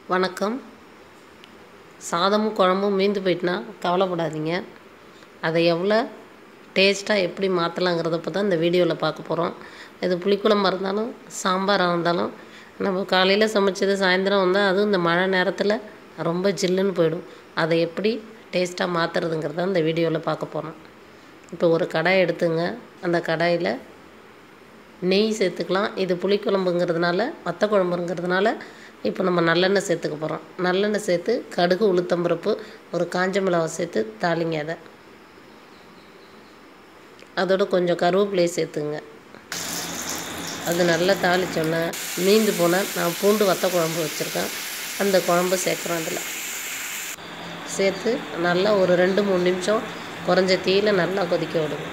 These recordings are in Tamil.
வணக்கம் சாதமும் குழம்பும் மீந்து போயிட்டுனா கவலைப்படாதீங்க அதை எவ்வளோ டேஸ்ட்டாக எப்படி மாற்றலாங்கிறத பற்றி தான் இந்த வீடியோவில் பார்க்க போகிறோம் இது புளிக்குழம்பா இருந்தாலும் சாம்பாராக இருந்தாலும் நம்ம காலையில் சமைச்சது சாயந்தரம் வந்தால் அதுவும் இந்த மழை நேரத்தில் ரொம்ப ஜில்லுன்னு போயிடும் அதை எப்படி டேஸ்ட்டாக மாற்றுறதுங்கிறத இந்த வீடியோவில் பார்க்க போகிறோம் இப்போ ஒரு கடாய் எடுத்துங்க அந்த கடாயில் நெய் சேர்த்துக்கலாம் இது புளிக்குழம்புங்கிறதுனால வத்த குழம்புங்கிறதுனால இப்போ நம்ம நல்லெண்ணெய் சேர்த்துக்க போகிறோம் நல்லெண்ணெய் சேர்த்து கடுகு உளுத்தம்பருப்பு ஒரு காஞ்ச மிளகா சேர்த்து தாளிங்க அதை அதோட கொஞ்சம் கருவேப்பிலையை சேர்த்துங்க அது நல்லா தாளித்தோன்னே மீந்து போனால் நான் பூண்டு வத்த குழம்பு வச்சுருக்கேன் அந்த குழம்பு சேர்க்குறோம் அதில் சேர்த்து நல்லா ஒரு ரெண்டு மூணு நிமிஷம் குறைஞ்ச தீயில நல்லா கொதிக்க விடுங்க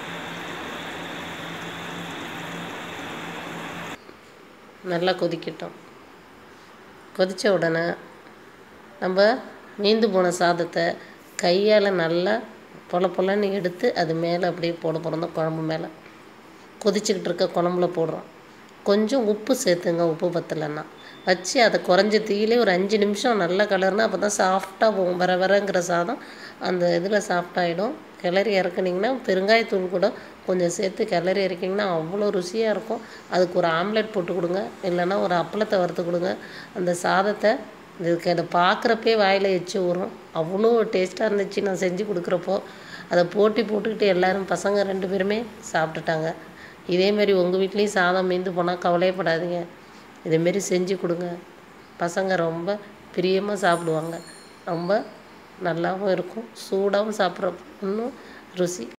நல்லா கொதிக்கட்டும் கொதித்த உடனே நம்ம மீந்து போன சாதத்தை கையால் நல்லா பொல பொலன்னு எடுத்து அது மேலே அப்படியே போட போகிறோம் குழம்பு மேலே கொதிச்சுக்கிட்டு இருக்க குழம்புல போடுறோம் கொஞ்சம் உப்பு சேர்த்துங்க உப்பு பத்தலைன்னா வச்சு அதை குறைஞ்ச தீயிலே ஒரு அஞ்சு நிமிஷம் நல்லா கலர்னா அப்போ தான் சாஃப்டாக போகும் வர வரங்கிற சாதம் அந்த இதில் சாஃப்டாகிடும் கிளறி இறக்குனிங்கன்னா பெருங்காயத்தூள் கூட கொஞ்சம் சேர்த்து கிளறி இறக்கிங்கன்னா அவ்வளோ ருசியாக இருக்கும் அதுக்கு ஒரு ஆம்லெட் போட்டு கொடுங்க இல்லைன்னா ஒரு அப்பளத்தை வறுத்து கொடுங்க அந்த சாதத்தை இதுக்கு அதை பார்க்குறப்பே வாயில் எச்சு ஊறும் அவ்வளோ டேஸ்ட்டாக இருந்துச்சு நான் செஞ்சு கொடுக்குறப்போ அதை போட்டி போட்டுக்கிட்டு எல்லோரும் பசங்க ரெண்டு பேருமே சாப்பிட்டுட்டாங்க இதேமாரி உங்கள் வீட்லேயும் சாதம் மீந்து போனால் கவலையப்படாதீங்க இதேமாரி செஞ்சு கொடுங்க பசங்க ரொம்ப பிரியமாக சாப்பிடுவாங்க ரொம்ப நல்லாவும் இருக்கும் சூடாகவும் சாப்பிட்றப்ப இன்னும் ருசி